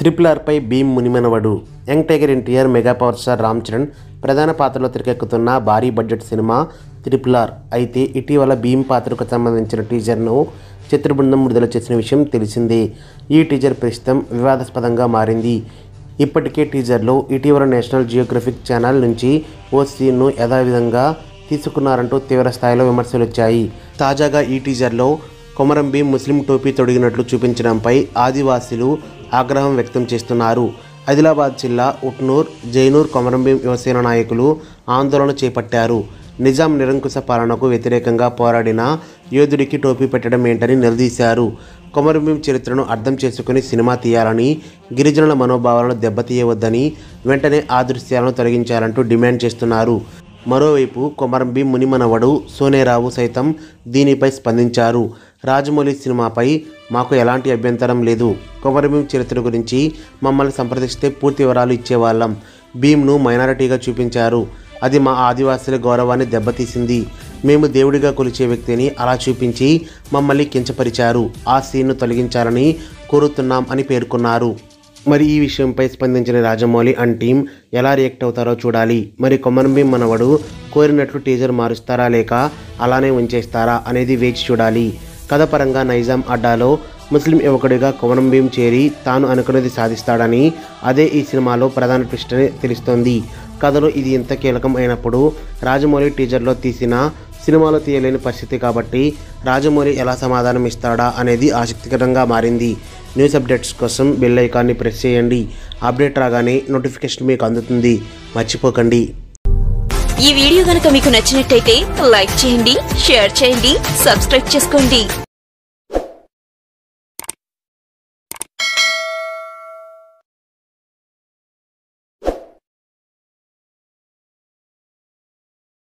triple ఆర్పై భీమ్ మునిమనవడు young tiger NTR mega power star Ram Charan ప్రధాన పాత్రలో తెరకెక్కుతున్న భారీ బడ్జెట్ సినిమా ట్రిపుల్ ఆర్ అయితే ఇటీవల భీమ్ పాత్రకు సంబంధించిన టీజర్ను చిత్రబృందం విడుదల చేసిన విషయం తెలిసిందే ఈ టీజర్ ప్రస్తుతం వివాదాస్పదంగా మారింది ఇప్పటికే టీజర్లో ఇటీవల నేషనల్ జియోగ్రఫిక్ ఛానల్ నుంచి ఓ సీన్ను యథావిధంగా తీసుకున్నారంటూ తీవ్ర స్థాయిలో విమర్శలు వచ్చాయి తాజాగా ఈ టీజర్లో కొమరం భీం ముస్లిం టోపీ తొడిగినట్లు చూపించడంపై ఆదివాసీలు ఆగ్రహం వ్యక్తం చేస్తున్నారు ఆదిలాబాద్ జిల్లా ఉట్నూర్ జైనూర్ కొమరం భీం యువసేన నాయకులు ఆందోళన చేపట్టారు నిజాం నిరంకుశ పాలనకు వ్యతిరేకంగా పోరాడిన యోధుడికి టోపీ పెట్టడం ఏంటని నిలదీశారు కొమరంభీం చరిత్రను అర్థం చేసుకుని సినిమా తీయాలని గిరిజనుల మనోభావాలను దెబ్బతీయవద్దని వెంటనే ఆ దృశ్యాలను తొలగించాలంటూ డిమాండ్ చేస్తున్నారు మరోవైపు కొమరంభీం మునిమనవడు సోనేరావు సైతం దీనిపై స్పందించారు రాజమౌళి సినిమాపై మాకు ఎలాంటి అభ్యంతరం లేదు కొమరంభీం చరిత్ర గురించి మమ్మల్ని సంప్రదిస్తే పూర్తి వివరాలు ఇచ్చేవాళ్ళం భీమ్ను మైనారిటీగా చూపించారు అది మా ఆదివాసుల గౌరవాన్ని దెబ్బతీసింది మేము దేవుడిగా కొలిచే వ్యక్తిని అలా చూపించి మమ్మల్ని కించపరిచారు ఆ సీన్ను తొలగించాలని కోరుతున్నాం అని పేర్కొన్నారు మరి ఈ విషయంపై స్పందించిన రాజమౌళి అండ్ టీం ఎలా రియాక్ట్ అవుతారో చూడాలి మరి కొమరంభీం మనవడు కోరినట్లు టీజర్ మారుస్తారా లేక అలానే ఉంచేస్తారా అనేది వేచి చూడాలి కథపరంగా నైజాం అడ్డాలో ముస్లిం యువకుడిగా కొమరంభీం చేరి తాను అనుకున్నది సాధిస్తాడని అదే ఈ సినిమాలో ప్రధాన ట్విస్ట్ అని తెలుస్తోంది కథలో ఇది ఇంత కీలకం అయినప్పుడు రాజమౌళి టీజర్లో తీసిన సినిమాలో తీయలేని పరిస్థితి కాబట్టి రాజమౌళి ఎలా సమాధానం ఇస్తాడా అనేది ఆసక్తికరంగా మారింది న్యూస్ అప్డేట్స్ కోసం బెల్ ఐకాన్ని ప్రెస్ చేయండి అప్డేట్ రాగానే నోటిఫికేషన్ మీకు అందుతుంది మర్చిపోకండి ఈ వీడియో గనుక మీకు నచ్చినట్టయితే లైక్ చేయండి షేర్ చేయండి సబ్స్క్రైబ్ చేసుకోండి